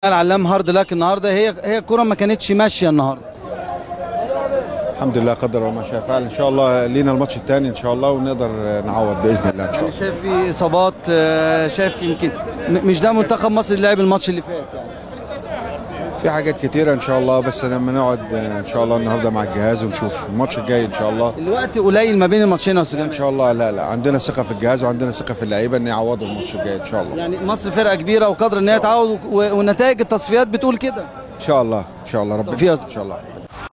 العلام هارد لك النهارده هي هي الكره ما كانتش ماشيه النهارده الحمد لله قدر وما شاء فعل ان شاء الله لينا الماتش الثاني ان شاء الله ونقدر نعوض باذن الله ان شاء الله شايف في اصابات آه، شايف يمكن م- مش ده منتخب مصر اللي لعب الماتش اللي فات يعني في حاجات كتيره ان شاء الله بس لما نقعد ان شاء الله النهارده مع الجهاز ونشوف الماتش الجاي ان شاء الله الوقت قليل ما بين الماتشين يا استاذ ان جمال. شاء الله لا لا عندنا ثقه في الجهاز وعندنا ثقه في اللعيبه ان يعوضوا الماتش الجاي ان شاء الله يعني مصر فرقه كبيره وقادره ان هي تعوض و- ونتائج التصفيات بتقول كده ان شاء الله ان شاء الله ربنا فيها- ان شاء الله